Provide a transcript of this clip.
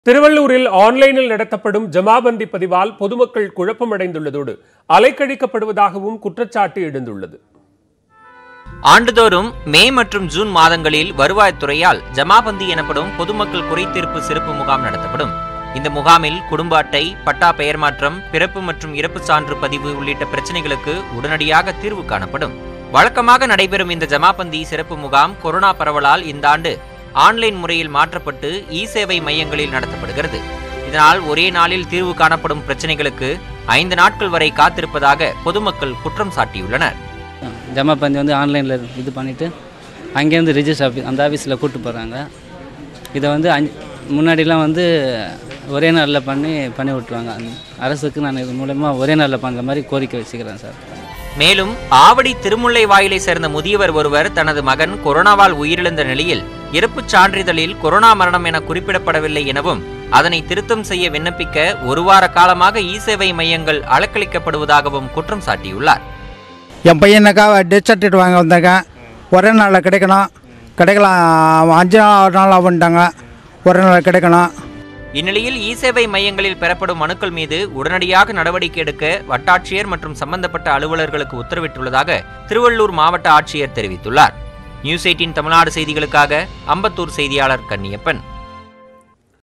திருவள்ளூரில் ஆன்லைனில் நடத்தப்படும் ஜமாபந்தி பதிவால் பொதுமக்கள் குழப்பமடைந்துள்ளதோடு அலைக்கழிக்கப்படுவதாகவும் குற்றச்சாட்டு எழுந்துள்ளது ஆண்டுதோறும் மே மற்றும் ஜூன் மாதங்களில் வருவாய்த்துறையால் ஜமாபந்தி எனப்படும் பொதுமக்கள் குறைதீர்ப்பு சிறப்பு முகாம் நடத்தப்படும் இந்த முகாமில் குடும்ப அட்டை பட்டா பெயர் மாற்றம் பிறப்பு மற்றும் இறப்பு சான்று பதிவு உள்ளிட்ட பிரச்சனைகளுக்கு உடனடியாக தீர்வு காணப்படும் வழக்கமாக நடைபெறும் இந்த ஜமாபந்தி சிறப்பு முகாம் கொரோனா பரவலால் இந்த ஆண்டு ஆன்லைன் முறையில் மாற்றப்பட்டு இ சேவை மையங்களில் நடத்தப்படுகிறது இதனால் ஒரே நாளில் தீர்வு காணப்படும் பிரச்சனைகளுக்கு ஐந்து நாட்கள் வரை காத்திருப்பதாக பொதுமக்கள் குற்றம் சாட்டியுள்ளனர் ஜமா பந்தி வந்து ஆன்லைனில் இது பண்ணிவிட்டு அங்கேருந்து ரிஜிஸ்டர் ஆஃபீஸ் அந்த ஆஃபீஸில் கூப்பிட்டு போகிறாங்க இதை வந்து அஞ்சு முன்னாடிலாம் வந்து ஒரே நாளில் பண்ணி பண்ணி விட்ருவாங்க அரசுக்கு நான் இது மூலயமா ஒரே நாளில் பண்ணுற மாதிரி கோரிக்கை வச்சுக்கிறேன் சார் மேலும் ஆவடி திருமுல்லை வாயிலை சேர்ந்த முதியவர் ஒருவர் தனது மகன் கொரோனாவால் உயிரிழந்த நிலையில் இறப்புச் சான்றிதழில் கொரோனா மரணம் என குறிப்பிடப்படவில்லை எனவும் அதனை திருத்தம் செய்ய விண்ணப்பிக்க ஒரு வார காலமாக இ சேவை மையங்கள் அலக்களிக்கப்படுவதாகவும் குற்றம் சாட்டியுள்ளார் என் பையனுக்கா டெத் சர்டிஃபிகேட் வாங்க வந்திருக்கேன் ஒரே நாளில் கிடைக்கணும் கிடைக்கலாம் அஞ்சு நாள் நாள் ஆகுன்ட்டாங்க ஒரே நாளில் கிடைக்கணும் இந்நிலையில் இ சேவை மையங்களில் பெறப்படும் மனுக்கள் மீது உடனடியாக நடவடிக்கை எடுக்க வட்டாட்சியர் மற்றும் சம்பந்தப்பட்ட அலுவலர்களுக்கு உத்தரவிட்டுள்ளதாக திருவள்ளூர் மாவட்ட ஆட்சியர் தெரிவித்துள்ளார் நியூஸ் எயிட்டின் தமிழ்நாடு செய்திகளுக்காக அம்பத்தூர் செய்தியாளர் கன்னியப்பன்